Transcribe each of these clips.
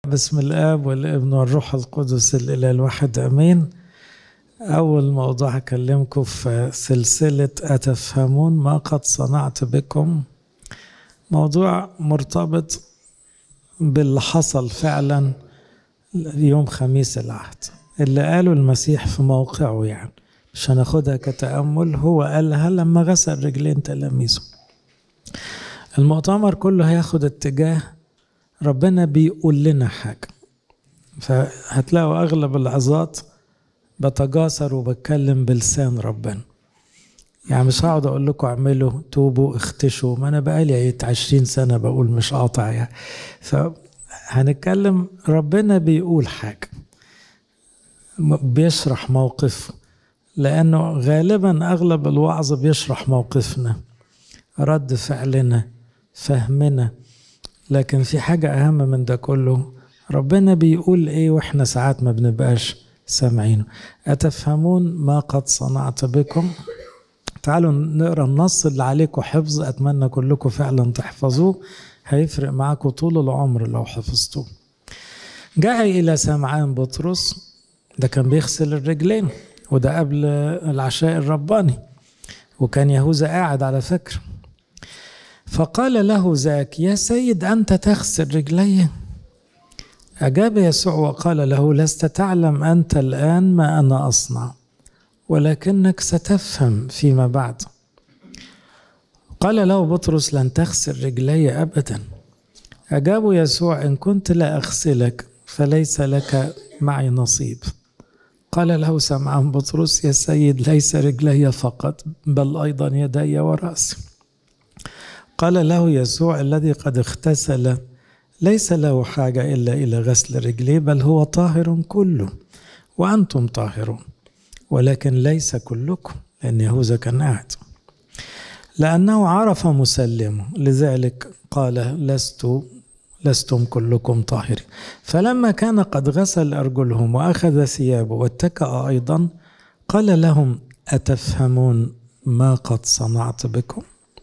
بسم الآب والابن والروح القدس الإله الواحد أمين أول موضوع هكلمكم في سلسلة أتفهمون ما قد صنعت بكم موضوع مرتبط باللي حصل فعلا يوم خميس العهد اللي قاله المسيح في موقعه يعني مش هناخدها كتأمل هو قالها لما غسل رجلين تلاميذه المؤتمر كله هياخد اتجاه ربنا بيقول لنا حاجة فهتلاقوا أغلب العظات بتجاسر وبتكلم بلسان ربنا يعني مش هقعد أقول لكم اعملوا توبوا اختشوا ما أنا بقالي عشرين سنة بقول مش قاطع يعني فهنتكلم ربنا بيقول حاجة بيشرح موقف لأنه غالبا أغلب الوعظ بيشرح موقفنا رد فعلنا فهمنا لكن في حاجة أهم من ده كله ربنا بيقول إيه وإحنا ساعات ما بنبقاش سامعينه أتفهمون ما قد صنعت بكم تعالوا نقرا النص اللي عليكم حفظ أتمنى كلكم فعلا تحفظوه هيفرق معاكم طول العمر لو حفظتوه جاء إلى سمعان بطرس ده كان بيغسل الرجلين وده قبل العشاء الرباني وكان يهوذا قاعد على فكره فقال له ذاك يا سيد أنت تغسل رجلي أجاب يسوع وقال له لست تعلم أنت الآن ما أنا أصنع ولكنك ستفهم فيما بعد قال له بطرس لن تغسل رجلي أبدا أجاب يسوع إن كنت لا أغسلك فليس لك معي نصيب قال له سمعان بطرس يا سيد ليس رجلي فقط بل أيضا يدي ورأسي قال له يسوع الذي قد اغتسل ليس له حاجة إلا إلى غسل رجليه بل هو طاهر كله وأنتم طاهرون ولكن ليس كلكم لأن يهوذا كان قاعد لأنه عرف مسلمه لذلك قال لست لستم كلكم طاهرين فلما كان قد غسل أرجلهم وأخذ ثيابه واتكأ أيضا قال لهم أتفهمون ما قد صنعت بكم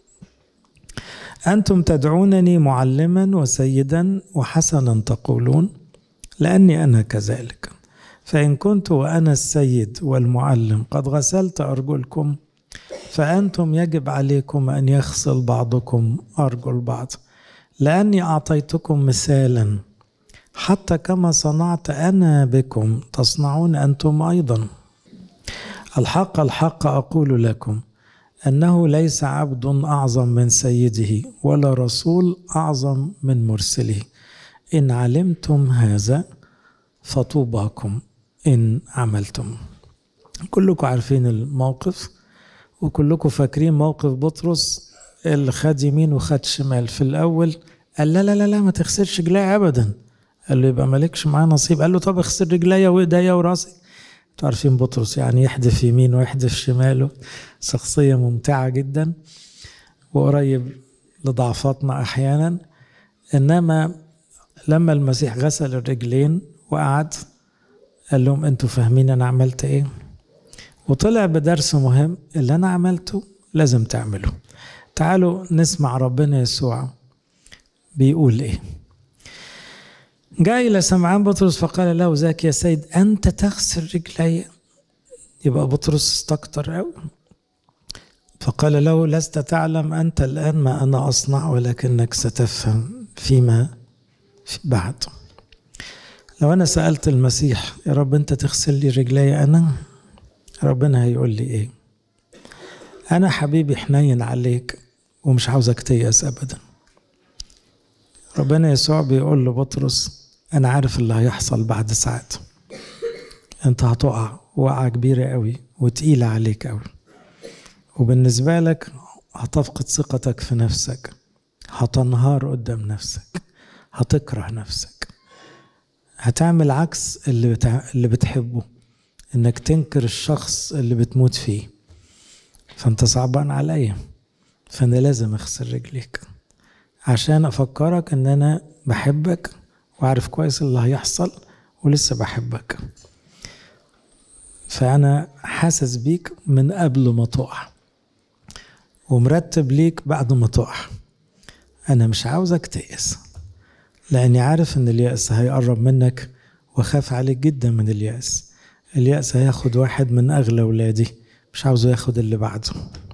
أنتم تدعونني معلما وسيدا وحسنا تقولون لأني أنا كذلك فإن كنت وأنا السيد والمعلم قد غسلت أرجلكم فأنتم يجب عليكم أن يغسل بعضكم أرجل بعض لأني أعطيتكم مثالا حتى كما صنعت أنا بكم تصنعون أنتم أيضا الحق الحق أقول لكم أنه ليس عبد أعظم من سيده ولا رسول أعظم من مرسله إن علمتم هذا فطوباكم إن عملتم كلكم عارفين الموقف وكلكم فاكرين موقف بطرس اللي خد يمين وخد شمال في الأول قال لا لا لا لا ما تغسلش رجلي أبدا قال له يبقى مالكش معاه نصيب قال له طب اغسل رجليا وإيديا وراسي انتوا عارفين بطرس يعني يحدف يمين ويحدف شماله شخصية ممتعة جدا وقريب لضعفاتنا أحيانا إنما لما المسيح غسل الرجلين وقعد قال لهم أنتوا فاهمين أنا عملت إيه وطلع بدرس مهم اللي أنا عملته لازم تعمله تعالوا نسمع ربنا يسوع بيقول إيه جاء إلى سمعان بطرس فقال له ذاك يا سيد أنت تغسل رجلي يبقى بطرس استكتر أوي فقال له لست تعلم أنت الآن ما أنا أصنع ولكنك ستفهم فيما بعد لو أنا سألت المسيح يا رب أنت تغسل لي رجلي أنا ربنا هيقول لي إيه أنا حبيبي حنين عليك ومش عاوزك تيأس أبدا ربنا يسوع بيقول لبطرس أنا عارف اللي هيحصل بعد ساعات أنت هتقع وقعة كبيرة قوي وتقيلة عليك قوي وبالنسبة لك هتفقد ثقتك في نفسك هتنهار قدام نفسك هتكره نفسك هتعمل عكس اللي بتع... اللي بتحبه انك تنكر الشخص اللي بتموت فيه فانت صعبان عليا فانا لازم اغسل رجليك عشان افكرك ان انا بحبك وعارف كويس اللي هيحصل ولسه بحبك فانا حاسس بيك من قبل ما تقع ومرتب ليك بعد ما تقع انا مش عاوزك تيأس لأني عارف إن اليأس هيقرب منك وخاف عليك جدا من اليأس اليأس هياخد واحد من أغلى ولادي مش عاوزه ياخد اللي بعده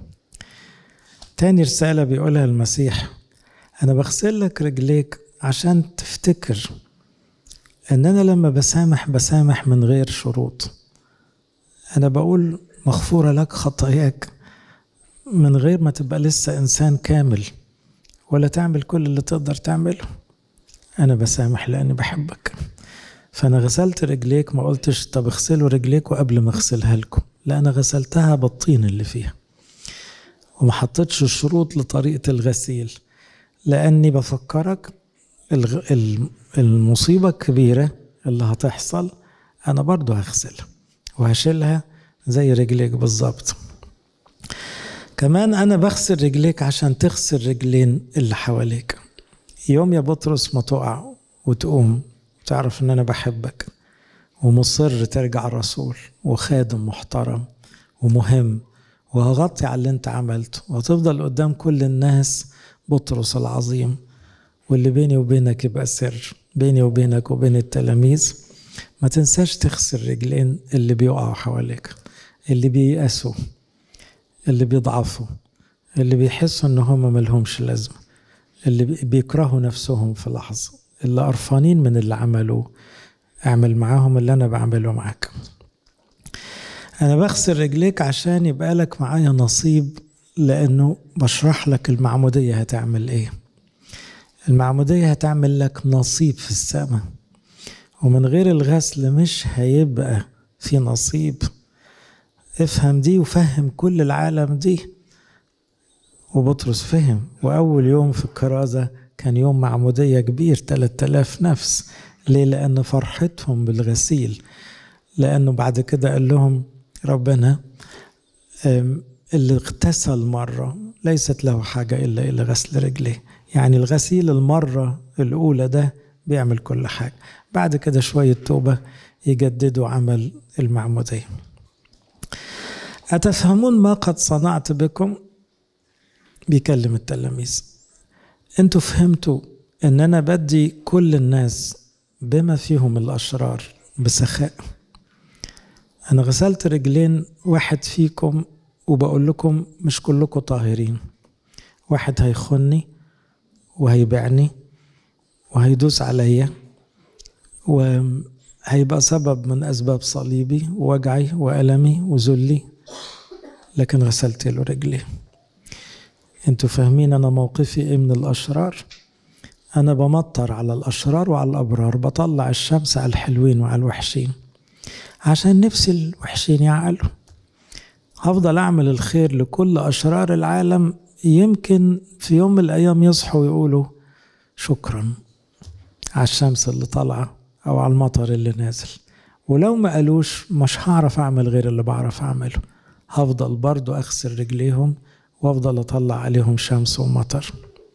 تاني رسالة بيقولها المسيح أنا بغسل لك رجليك عشان تفتكر إن أنا لما بسامح بسامح من غير شروط أنا بقول مغفورة لك خطاياك من غير ما تبقى لسه إنسان كامل ولا تعمل كل اللي تقدر تعمله أنا بسامح لأني بحبك فأنا غسلت رجليك ما قلتش طب اغسلوا رجليك وقبل ما اغسلها لكم لا أنا غسلتها بالطين اللي فيها وما حطيتش الشروط لطريقة الغسيل لأني بفكرك المصيبة الكبيرة اللي هتحصل أنا برضو هغسلها وهشيلها زي رجليك بالظبط كمان أنا بغسل رجليك عشان تغسل رجلين اللي حواليك يوم يا بطرس ما تقع وتقوم تعرف ان انا بحبك ومصر ترجع الرسول وخادم محترم ومهم وهغطي على اللي انت عملته وهتفضل قدام كل الناس بطرس العظيم واللي بيني وبينك يبقى سر بيني وبينك وبين التلاميذ ما تنساش تغسل رجلين اللي بيقعوا حواليك اللي بييأسوا اللي بيضعفوا اللي بيحسوا ان هم ملهمش لازمه اللي بيكرهوا نفسهم في لحظة اللي قرفانين من اللي عملوه اعمل معاهم اللي أنا بعمله معاك أنا بغسل رجليك عشان يبقى لك معايا نصيب لأنه بشرح لك المعمودية هتعمل إيه المعمودية هتعمل لك نصيب في السماء ومن غير الغسل مش هيبقى في نصيب افهم دي وفهم كل العالم دي وبطرس فهم وأول يوم في الكرازة كان يوم معمودية كبير 3000 نفس ليه؟ لأن فرحتهم بالغسيل لأنه بعد كده قال لهم ربنا اللي اغتسل مرة ليست له حاجة إلا إلى غسل رجليه يعني الغسيل المرة الأولى ده بيعمل كل حاجة بعد كده شوية توبة يجددوا عمل المعمودية أتفهمون ما قد صنعت بكم بيكلم التلاميذ انتوا فهمتوا ان انا بدي كل الناس بما فيهم الاشرار بسخاء انا غسلت رجلين واحد فيكم وبقول لكم مش كلكم طاهرين واحد هيخني وهيبيعني وهيدوس عليا وهيبقى سبب من اسباب صليبي ووجعي والمي وذلي لكن غسلت له رجليه انتوا فاهمين انا موقفي ايه من الاشرار انا بمطر على الاشرار وعلى الابرار بطلع الشمس على الحلوين وعلى الوحشين عشان نفسي الوحشين يعقلوا هفضل اعمل الخير لكل اشرار العالم يمكن في يوم من الايام يصحوا ويقولوا شكرا على الشمس اللي طالعه او على المطر اللي نازل ولو ما قالوش مش هعرف اعمل غير اللي بعرف اعمله هفضل برضو اغسل رجليهم وافضل اطلع عليهم شمس ومطر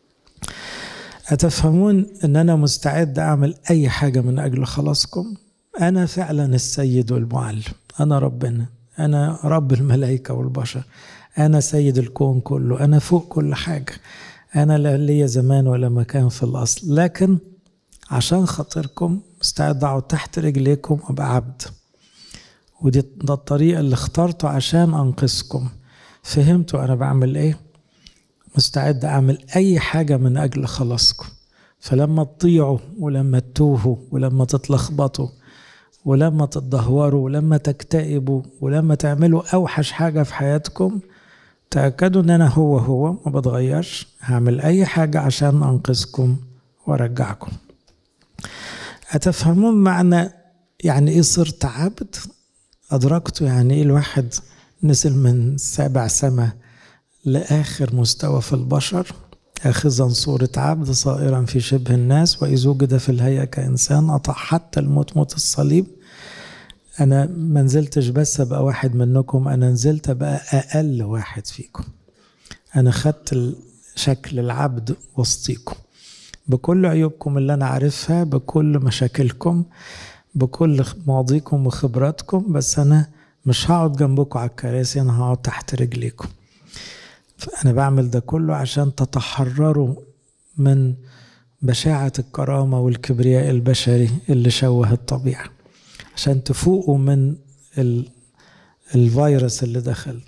اتفهمون ان انا مستعد اعمل اي حاجه من اجل خلاصكم انا فعلا السيد والمعلم انا ربنا انا رب الملائكه والبشر انا سيد الكون كله انا فوق كل حاجه انا لا ليا زمان ولا مكان في الاصل لكن عشان خاطركم مستعد اقعد تحت رجليكم وابقى عبد ودي ده الطريقه اللي اخترته عشان انقذكم فهمتوا انا بعمل ايه مستعد اعمل اي حاجه من اجل خلاصكم فلما تضيعوا ولما تتوهوا ولما تتلخبطوا ولما تتدهوروا ولما تكتئبوا ولما تعملوا اوحش حاجه في حياتكم تاكدوا ان انا هو هو ما بتغيرش هعمل اي حاجه عشان انقذكم وارجعكم اتفهمون معنى يعني ايه صرت عبد ادركتوا يعني ايه الواحد نزل من سابع سما لآخر مستوى في البشر آخذا صورة عبد صائرا في شبه الناس وإذ وجد في الهيئة كإنسان أطاع حتى الموت موت الصليب أنا ما نزلتش بس أبقى واحد منكم أنا نزلت أبقى أقل واحد فيكم أنا خدت شكل العبد وسطيكم بكل عيوبكم اللي أنا عارفها بكل مشاكلكم بكل ماضيكم وخبراتكم بس أنا مش هقعد جنبكم على الكراسي انا هقعد تحت رجليكم فانا بعمل ده كله عشان تتحرروا من بشاعة الكرامة والكبرياء البشري اللي شوه الطبيعة عشان تفوقوا من ال... الفيروس اللي دخل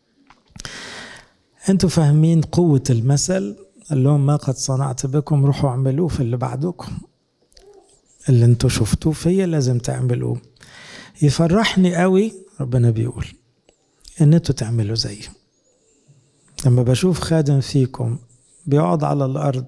انتوا فاهمين قوة المثل قال لهم ما قد صنعت بكم روحوا اعملوه في اللي بعدكم اللي انتوا شفتوه فيا لازم تعملوه يفرحني قوي ربنا بيقول ان انتوا تعملوا زيي لما بشوف خادم فيكم بيقعد على الارض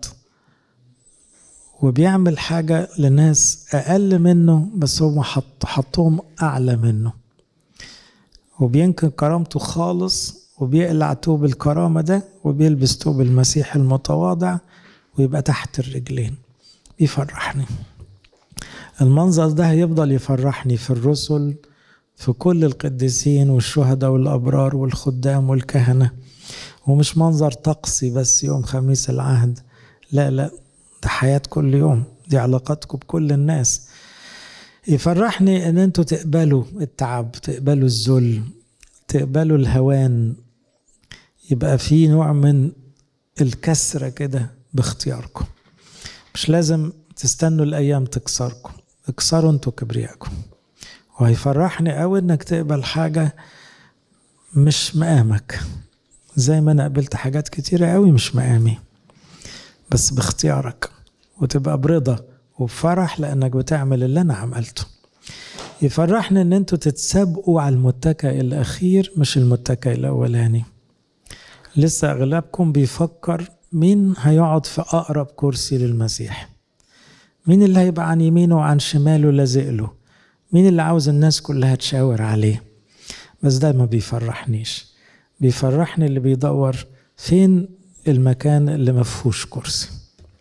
وبيعمل حاجة لناس أقل منه بس هو حط حطهم أعلى منه وبينكر كرامته خالص وبيقلع توب الكرامة ده وبيلبس توب المسيح المتواضع ويبقى تحت الرجلين يفرحني المنظر ده هيفضل يفرحني في الرسل في كل القديسين والشهداء والأبرار والخدام والكهنة ومش منظر طقسي بس يوم خميس العهد لا لا ده حياة كل يوم دي علاقاتكم بكل الناس يفرحني ان انتوا تقبلوا التعب تقبلوا الذل تقبلوا الهوان يبقى في نوع من الكسرة كده باختياركم مش لازم تستنوا الأيام تكسركم اكسروا انتوا كبريائكم وهيفرحني قوي انك تقبل حاجة مش مقامك زي ما انا قبلت حاجات كتيرة قوي مش مقامي بس باختيارك وتبقى برضا وبفرح لانك بتعمل اللي انا عملته يفرحني ان انتوا تتسابقوا على المتكئ الاخير مش المتكئ الاولاني لسه اغلبكم بيفكر مين هيقعد في اقرب كرسي للمسيح مين اللي هيبقى عن يمينه وعن شماله لازق له مين اللي عاوز الناس كلها تشاور عليه بس ده ما بيفرحنيش بيفرحني اللي بيدور فين المكان اللي ما فيهوش كرسي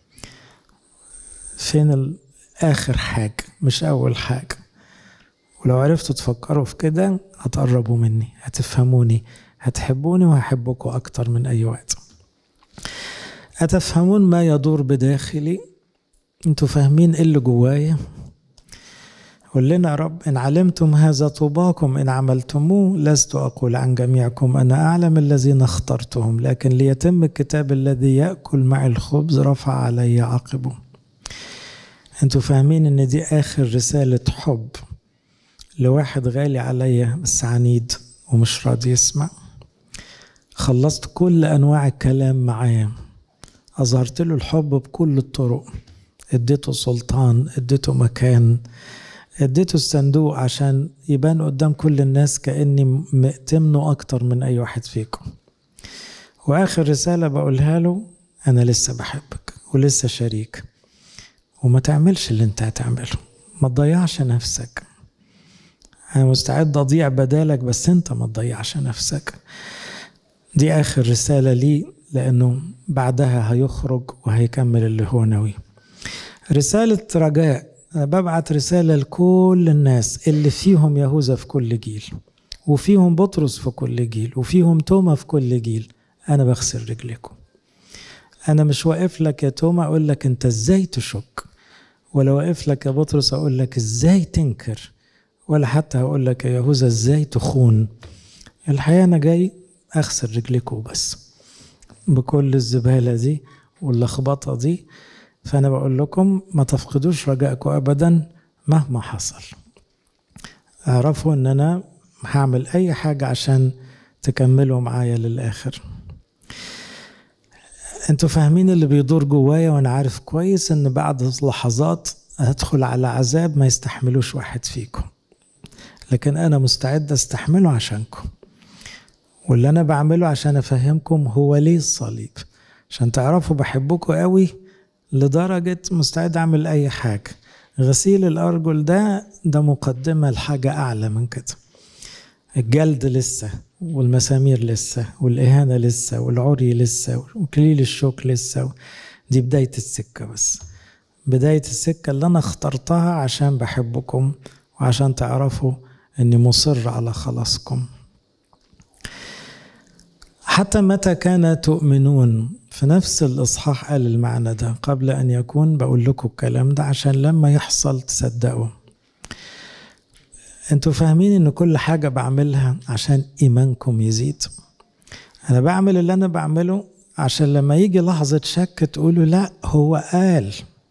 فين اخر حاجه مش اول حاجه ولو عرفتوا تفكروا في كده هتقربوا مني هتفهموني هتحبوني وهحبكم اكتر من اي وقت أتفهمون ما يدور بداخلي انتوا فاهمين ايه اللي جوايا قل لنا يا رب إن علمتم هذا طوباكم إن عملتموه لست أقول عن جميعكم أنا أعلم الذين اخترتهم لكن ليتم الكتاب الذي يأكل معي الخبز رفع علي عقبه أنتوا فاهمين إن دي آخر رسالة حب لواحد غالي عليا بس عنيد ومش راضي يسمع خلصت كل أنواع الكلام معاه أظهرت له الحب بكل الطرق اديته سلطان اديته مكان اديته الصندوق عشان يبان قدام كل الناس كاني مأتمنه اكتر من اي واحد فيكم واخر رساله بقولها له انا لسه بحبك ولسه شريك وما تعملش اللي انت هتعمله ما تضيعش نفسك انا مستعد اضيع بدالك بس انت ما تضيعش نفسك دي اخر رساله لي لانه بعدها هيخرج وهيكمل اللي هو ناوي رساله رجاء أنا ببعت رسالة لكل الناس اللي فيهم يهوذا في كل جيل وفيهم بطرس في كل جيل وفيهم توما في كل جيل أنا بغسل رجليكم أنا مش واقف لك يا توما أقول لك أنت إزاي تشك ولا واقف لك يا بطرس أقول لك إزاي تنكر ولا حتى هقول لك يا يهوذا إزاي تخون الحقيقة أنا جاي أغسل رجليكم بس بكل الزبالة دي واللخبطة دي فأنا بقول لكم ما تفقدوش رجائكم أبدا مهما حصل اعرفوا إن أنا هعمل أي حاجة عشان تكملوا معايا للآخر انتوا فاهمين اللي بيدور جوايا وانا عارف كويس ان بعد لحظات هدخل على عذاب ما يستحملوش واحد فيكم لكن انا مستعد استحمله عشانكم واللي انا بعمله عشان افهمكم هو ليه الصليب عشان تعرفوا بحبكم قوي لدرجة مستعد أعمل أي حاجة غسيل الأرجل ده ده مقدمة لحاجة أعلى من كده الجلد لسه والمسامير لسه والإهانة لسه والعري لسه وكليل الشوك لسه دي بداية السكة بس بداية السكة اللي أنا اخترتها عشان بحبكم وعشان تعرفوا أني مصر على خلاصكم حتى متى كان تؤمنون في نفس الإصحاح قال المعنى ده قبل أن يكون بقول لكم الكلام ده عشان لما يحصل تصدقوا انتوا فاهمين ان كل حاجة بعملها عشان ايمانكم يزيد انا بعمل اللي انا بعمله عشان لما يجي لحظة شك تقولوا لا هو قال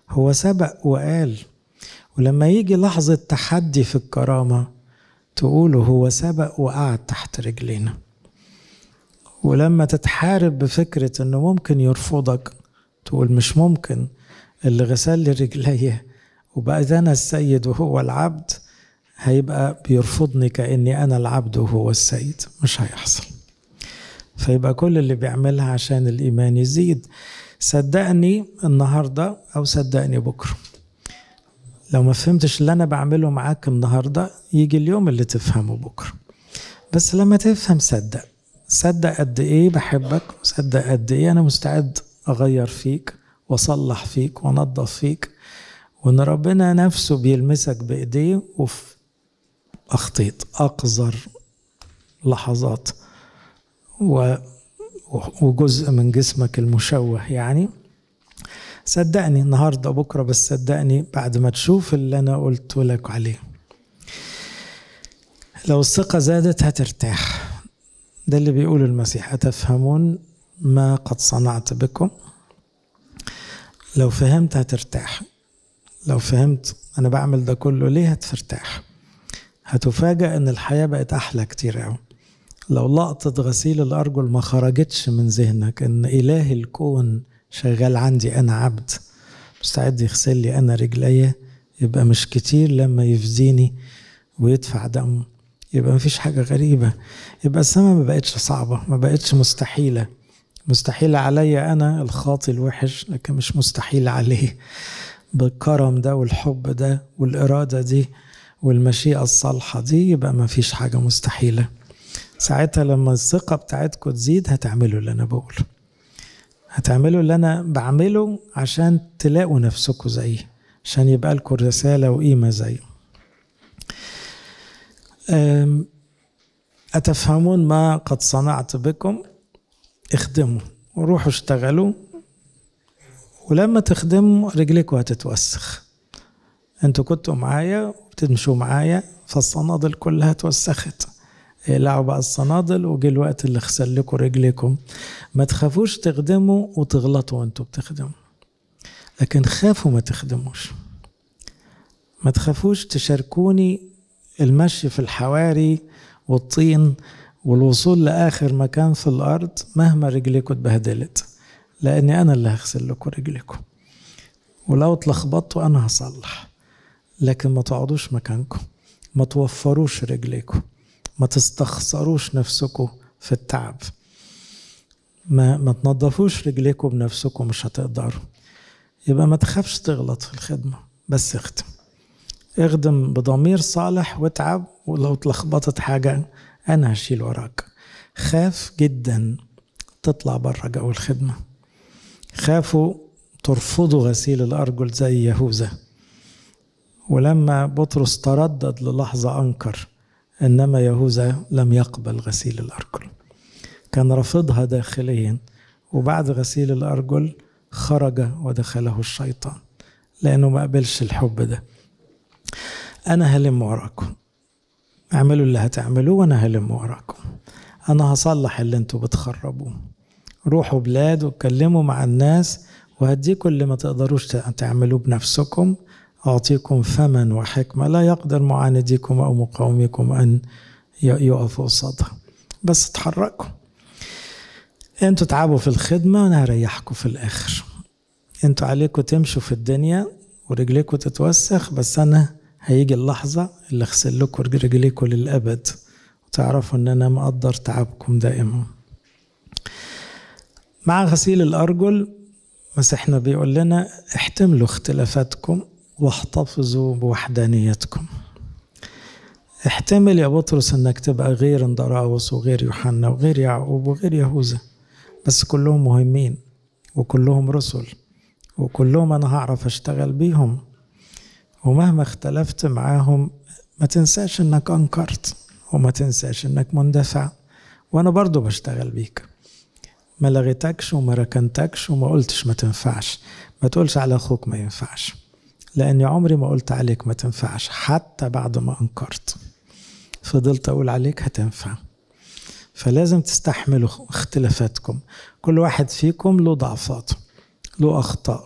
هو سبق وقال ولما يجي لحظة تحدي في الكرامة تقولوا هو سبق وقعد تحت رجلينا ولما تتحارب بفكرة انه ممكن يرفضك تقول مش ممكن اللي غسل لي رجلي وبقيت انا السيد وهو العبد هيبقى بيرفضني كاني انا العبد وهو السيد مش هيحصل فيبقى كل اللي بيعملها عشان الايمان يزيد صدقني النهارده او صدقني بكره لو ما فهمتش اللي انا بعمله معاك النهارده يجي اليوم اللي تفهمه بكره بس لما تفهم صدق صدق قد ايه بحبك صدق قد ايه انا مستعد اغير فيك واصلح فيك وانظف فيك وان ربنا نفسه بيلمسك بايديه وفي اخطيت اقذر لحظات و وجزء من جسمك المشوه يعني صدقني النهارده بكره بس صدقني بعد ما تشوف اللي انا قلت لك عليه لو الثقة زادت هترتاح ده اللي بيقول المسيح أتفهمون ما قد صنعت بكم لو فهمت هترتاح لو فهمت أنا بعمل ده كله ليه هترتاح هتفاجأ إن الحياة بقت أحلى كتير أوي لو لقطة غسيل الأرجل ما خرجتش من ذهنك إن إله الكون شغال عندي أنا عبد مستعد يغسل لي أنا رجليا يبقى مش كتير لما يفديني ويدفع دمه يبقى مفيش حاجة غريبة يبقى السماء ما بقتش صعبة ما بقتش مستحيلة مستحيلة عليا أنا الخاطي الوحش لكن مش مستحيل عليه بالكرم ده والحب ده والإرادة دي والمشيئة الصالحة دي يبقى ما فيش حاجة مستحيلة ساعتها لما الثقة بتاعتكم تزيد هتعملوا اللي أنا بقوله هتعملوا اللي أنا بعمله عشان تلاقوا نفسكم زيي عشان يبقى لكم رسالة وقيمة زيه أتفهمون ما قد صنعت بكم اخدموا وروحوا اشتغلوا ولما تخدموا رجلكم هتتوسخ انتوا كنتوا معايا وبتمشوا معايا فالصنادل كلها اتوسخت اقلعوا بقى الصنادل وجه الوقت اللي اغسل لكم رجليكم ما تخافوش تخدموا وتغلطوا وانتوا بتخدموا لكن خافوا ما تخدموش ما تخافوش تشاركوني المشي في الحواري والطين والوصول لآخر مكان في الأرض مهما رجليكم اتبهدلت لأني أنا اللي هغسل لكم رجليكم ولو اتلخبطتوا أنا هصلح لكن ما تقعدوش مكانكم ما توفروش رجليكم ما تستخسروش نفسكم في التعب ما ما تنظفوش رجليكم بنفسكم مش هتقدروا يبقى ما تخافش تغلط في الخدمة بس اخدم اخدم بضمير صالح واتعب ولو اتلخبطت حاجة أنا هشيل وراك خاف جدا تطلع بره جو الخدمة خافوا ترفضوا غسيل الأرجل زي يهوذا ولما بطرس تردد للحظة أنكر إنما يهوذا لم يقبل غسيل الأرجل كان رافضها داخليا وبعد غسيل الأرجل خرج ودخله الشيطان لأنه ما قبلش الحب ده أنا هلم وراكم اعملوا اللي هتعملوه وأنا هلم وراكم أنا هصلح اللي انتوا بتخربوه روحوا بلاد واتكلموا مع الناس وهديكم اللي ما تقدروش تعملوه بنفسكم أعطيكم فما وحكمة لا يقدر معانديكم أو مقاوميكم أن يقفوا قصادها بس اتحركوا انتوا تعبوا في الخدمة وأنا هريحكم في الآخر انتوا عليكم تمشوا في الدنيا ورجليكم تتوسخ بس أنا هيجي اللحظة اللي أغسل لكم رجليكم للأبد وتعرفوا إن أنا مقدر تعبكم دائما مع غسيل الأرجل مسيحنا بيقول لنا احتملوا اختلافاتكم واحتفظوا بوحدانيتكم احتمل يا بطرس انك تبقى غير اندراوس وغير يوحنا وغير يعقوب وغير يهوذا بس كلهم مهمين وكلهم رسل وكلهم انا هعرف اشتغل بيهم ومهما اختلفت معاهم ما تنساش انك انكرت وما تنساش انك مندفع وانا برضو بشتغل بيك ما لغيتكش وما ركنتكش وما قلتش ما تنفعش ما تقولش على اخوك ما ينفعش لاني عمري ما قلت عليك ما تنفعش حتى بعد ما انكرت فضلت اقول عليك هتنفع فلازم تستحملوا اختلافاتكم كل واحد فيكم له ضعفاته له اخطائه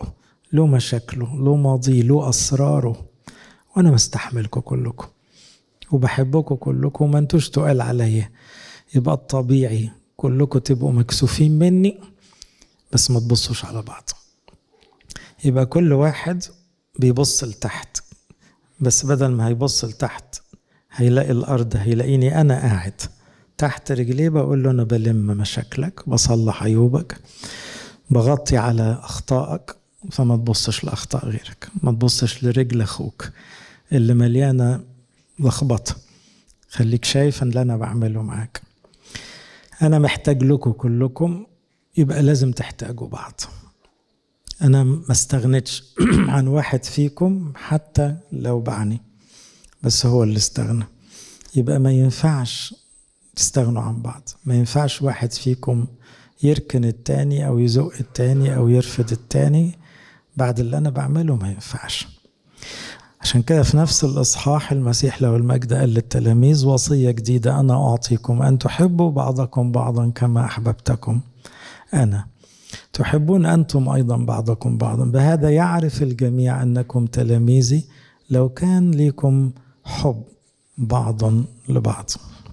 له مشاكله له ماضيه له أسراره وأنا مستحملكم كلكم وبحبكم كلكم وما انتوش تقال عليا يبقى الطبيعي كلكم تبقوا مكسوفين مني بس ما تبصوش على بعض يبقى كل واحد بيبص لتحت بس بدل ما هيبص لتحت هيلاقي الأرض هيلاقيني أنا قاعد تحت رجليه بقول له أنا بلم مشاكلك بصلح عيوبك بغطي على أخطائك فما تبصش لأخطاء غيرك ما تبصش لرجل أخوك اللي مليانة لخبطة خليك شايف اللي أنا بعمله معاك أنا محتاج لكم كلكم يبقى لازم تحتاجوا بعض أنا ما استغنتش عن واحد فيكم حتى لو بعني بس هو اللي استغنى يبقى ما ينفعش تستغنوا عن بعض ما ينفعش واحد فيكم يركن التاني أو يزق التاني أو يرفض التاني بعد اللي أنا بعمله ما ينفعش عشان كده في نفس الإصحاح المسيح له المجد قال للتلاميذ وصية جديدة أنا أعطيكم أن تحبوا بعضكم بعضا كما أحببتكم أنا تحبون أنتم أيضا بعضكم بعضا بهذا يعرف الجميع أنكم تلاميذي لو كان لكم حب بعضا لبعض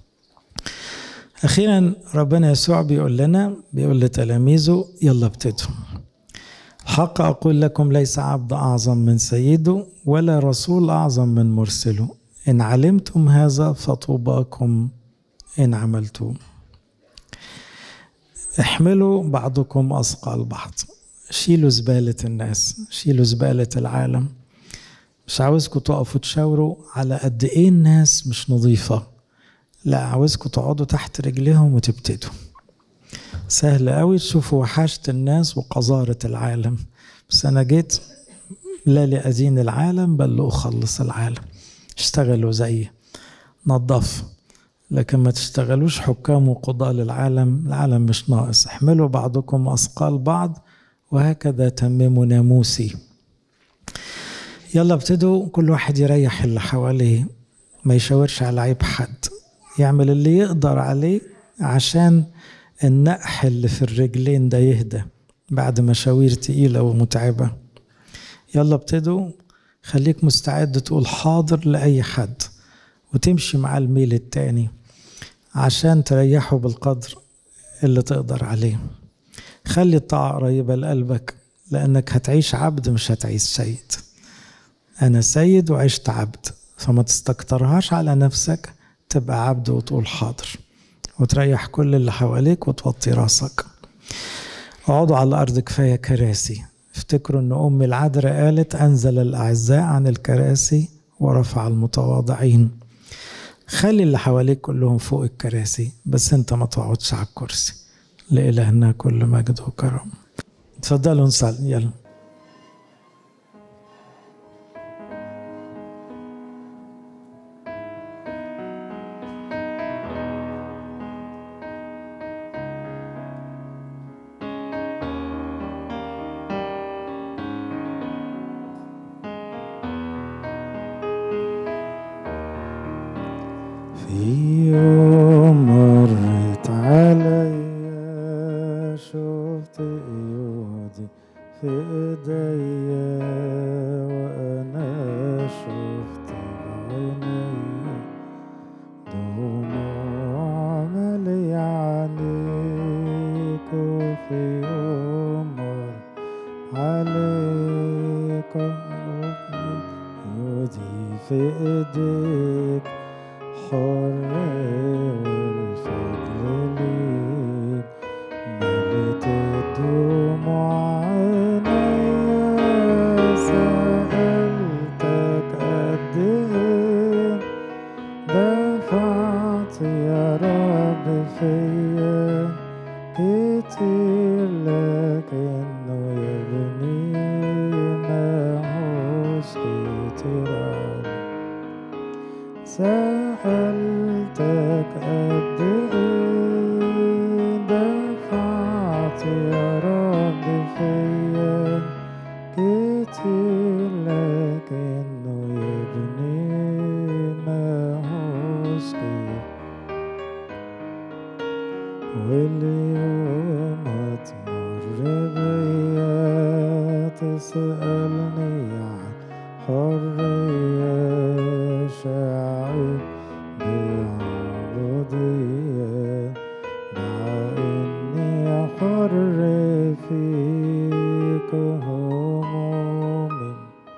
أخيرا ربنا يسوع بيقول لنا بيقول لتلاميذه يلا ابتدوا حق أقول لكم ليس عبد أعظم من سيده ولا رسول أعظم من مرسله إن علمتم هذا فطوباكم إن عملتم احملوا بعضكم أثقال بعض شيلوا زبالة الناس شيلوا زبالة العالم مش عاوزكم تقفوا تشاوروا على قد ايه الناس مش نظيفة لا عاوزكم تقعدوا تحت رجليهم وتبتدوا سهل قوي تشوفوا وحاشة الناس وقذارة العالم بس أنا جيت لا لأدين العالم بل لأخلص العالم اشتغلوا زيي نظفوا لكن ما تشتغلوش حكام وقضاء للعالم العالم مش ناقص احملوا بعضكم أثقال بعض وهكذا تمموا ناموسي يلا ابتدوا كل واحد يريح اللي حواليه ما يشاورش على عيب حد يعمل اللي يقدر عليه عشان النقح اللي في الرجلين ده يهدى بعد مشاوير تقيلة ومتعبة يلا ابتدوا خليك مستعد تقول حاضر لأي حد وتمشي مع الميل التاني عشان تريحه بالقدر اللي تقدر عليه خلي الطاعة قريبة لقلبك لأنك هتعيش عبد مش هتعيش سيد أنا سيد وعشت عبد فما تستكترهاش على نفسك تبقى عبد وتقول حاضر وتريح كل اللي حواليك وتوطي راسك اقعدوا على الأرض كفاية كراسي افتكروا أن أم العذراء قالت أنزل الأعزاء عن الكراسي ورفع المتواضعين خلي اللي حواليك كلهم فوق الكراسي بس انت ما تقعدش على الكرسي لإلهنا كل مجد وكرم اتفضلوا نصلي يلا في يوم مرت عليا شفت ايدي في ايديا وانا شفت بعينيا دموع مالي عليك وفي يوم مر عليك يدي في ايديك حر والفضل ليك مليت الدموع عينيا سألتك قد ايه دفعت يا رب فيا كتير لكنه يبني ماهوش كتير عليك سألتك قد ايه دفعت يا رب فيا كتير لكنه يبني ماهوش كتير واليوم هتمر بيا تسألني عن حرية شعب بعبودية مع إني حر فيك همومي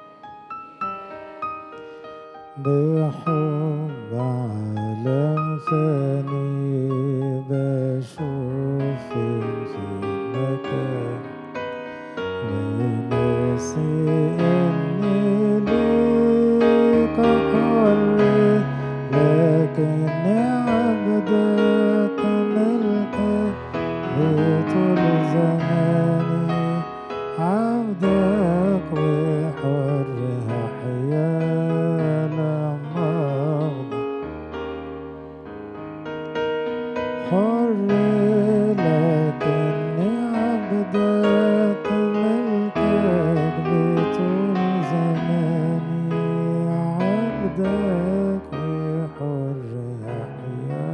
بحب عالم ثاني بشوف في مكان لناسي إني ليك حر لكني عبدك ملكك بطول زماني عبدك وحر أحيا لما أغضب حر لكني عبدك ملكك بطول زماني عبدك وحر أحيا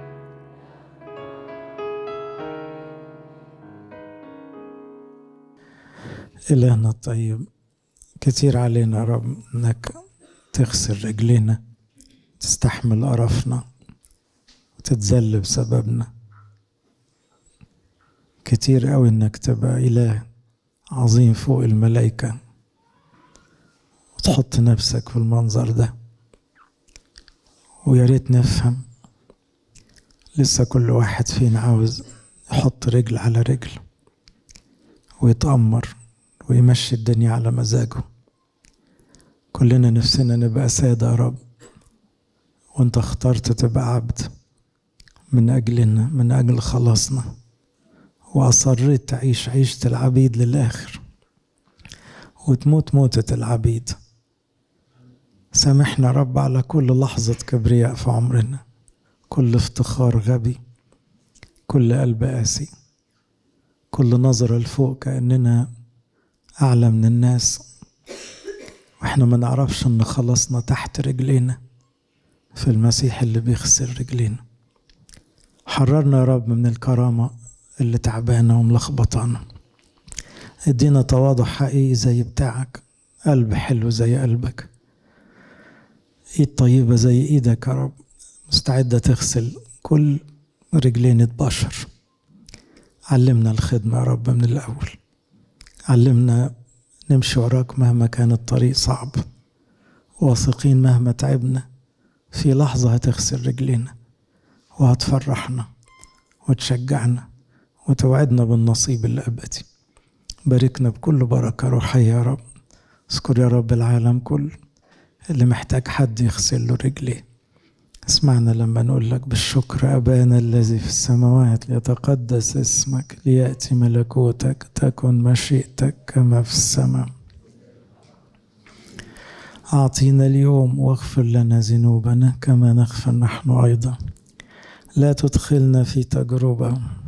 إلهنا الطيب كتير علينا يا رب إنك تغسل رجلينا تستحمل قرفنا وتتذل بسببنا كتير قوي إنك تبقى إله عظيم فوق الملائكة وتحط نفسك في المنظر ده ويا ريت نفهم لسه كل واحد فينا عاوز يحط رجل على رجل ويتأمر ويمشي الدنيا على مزاجه كلنا نفسنا نبقى سادة يا رب وانت اخترت تبقى عبد من أجلنا من أجل خلاصنا وأصريت تعيش عيشة العبيد للآخر وتموت موتة العبيد سامحنا يا رب على كل لحظة كبرياء في عمرنا كل افتخار غبي كل قلب قاسي كل نظرة لفوق كأننا أعلى من الناس واحنا ما نعرفش ان خلصنا تحت رجلينا في المسيح اللي بيغسل رجلينا حررنا يا رب من الكرامة اللي تعبانة وملخبطانا ادينا تواضع حقيقي زي بتاعك قلب حلو زي قلبك ايد طيبة زي ايدك يا رب مستعدة تغسل كل رجلين بشر علمنا الخدمة يا رب من الأول علمنا نمشي وراك مهما كان الطريق صعب واثقين مهما تعبنا في لحظة هتغسل رجلينا وهتفرحنا وتشجعنا وتوعدنا بالنصيب الأبدي باركنا بكل بركة روحية يا رب اذكر يا رب العالم كله اللي محتاج حد يغسل له رجليه اسمعنا لما نقول لك بالشكر أبانا الذي في السماوات ليتقدس اسمك ليأتي ملكوتك تكن مشيئتك كما في السماء أعطينا اليوم واغفر لنا ذنوبنا كما نغفر نحن أيضا لا تدخلنا في تجربة